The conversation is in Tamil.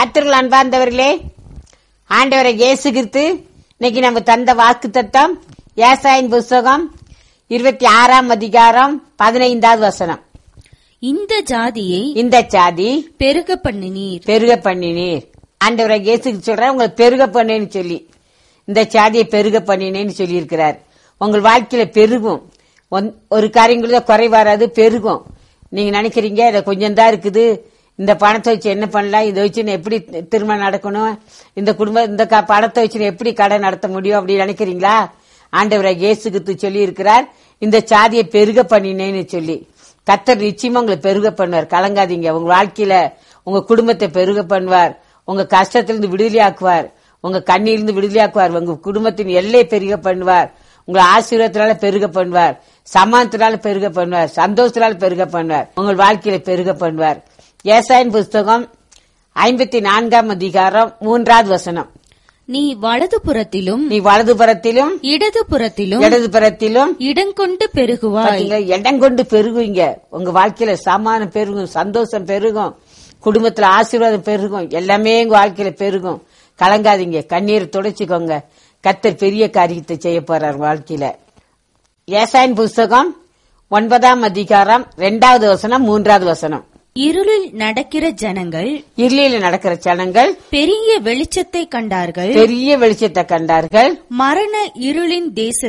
கத்திரல் அன்பார்ந்தவர்களே ஆண்டவரை இயேசு கிறிஸ்து இன்னைக்கு நம்ம தந்த வாக்கு தத்தம் ஏசாயின் புஸ்தகம் இருபத்தி ஆறாம் அதிகாரம் பதினைந்தாவது வசனம் இந்த ஜாதியை இந்த சாதி பெருக பண்ணினீர் பெருக பண்ணினீர் ஆண்டவரை இயேசுக்கு சொல்ற உங்களை பெருக பண்ணேன்னு சொல்லி இந்த சாதியை பெருக பண்ணினேன்னு சொல்லி இருக்கிறார் உங்கள் வாழ்க்கையில பெருகும் ஒன்- ஒரு காரியங்கள குறை வராது பெருகும் நீங்க நினைக்கிறீங்க இதை கொஞ்சம் தான் இருக்குது இந்த பணத்தை வச்சு என்ன பண்ணலாம் இதை வச்சு நான் எப்படி திருமணம் நடக்கணும் இந்த குடும்பம் இந்த க- பணத்தை வச்சு நான் எப்படி கடை நடத்த முடியும் அப்படின்னு நினைக்கிறீங்களா ஆண்டவரை இயேசுக்கு சொல்லி இருக்கிறார் இந்த சாதியை பெருக பண்ணினேன்னு சொல்லி கத்தர் நிச்சயமா உங்களை பெருக பண்ணுவார் கலங்காதீங்க உங்க வாழ்க்கையில உங்க குடும்பத்தை பெருக பண்ணுவார் உங்க கஷ்டத்திலிருந்து விடுதலையாக்குவார் உங்க கண்ணிலிருந்து விடுதலையாக்குவார் உங்க குடும்பத்தின் எல்லையை பெருக பண்ணுவார் உங்களை ஆசீர்வாதத்தினால பெருக பண்ணுவார் சமானத்தினால பெருக பண்ணுவார் சந்தோஷத்தினால பெருக பண்ணுவார் உங்கள் வாழ்க்கையில பெருக பண்ணுவார் ஏசாயின் புஸ்தகம் ஐம்பத்தி நான்காம் அதிகாரம் மூன்றாவது வசனம் நீ வலது புறத்திலும் நீ வலது புறத்திலும் இடது புறத்திலும் இடது புறத்திலும் இடங்கொண்டு பெருகுவாய் பாத்தீங்களா இடம் கொண்டு பெருகுவீங்க உங்க வாழ்க்கையில சமானம் பெருகும் சந்தோஷம் பெருகும் குடும்பத்துல ஆசீர்வாதம் பெருகும் எல்லாமே உங்க வாழ்க்கையில பெருகும் கலங்காதீங்க கண்ணீரை துடைச்சுக்கோங்க கத்தர் பெரிய காரியத்தை செய்ய போறார் வாழ்க்கையில ஏசாயின் புஸ்தகம் ஒன்பதாம் அதிகாரம் ரெண்டாவது வசனம் மூன்றாவது வசனம் இருளில் நடக்கிற ஜனங்கள் இருளில நடக்கிற ஜனங்கள் பெரிய வெளிச்சத்தை கண்டார்கள் பெரிய வெளிச்சத்தை கண்டார்கள் மரண இருளின் தேச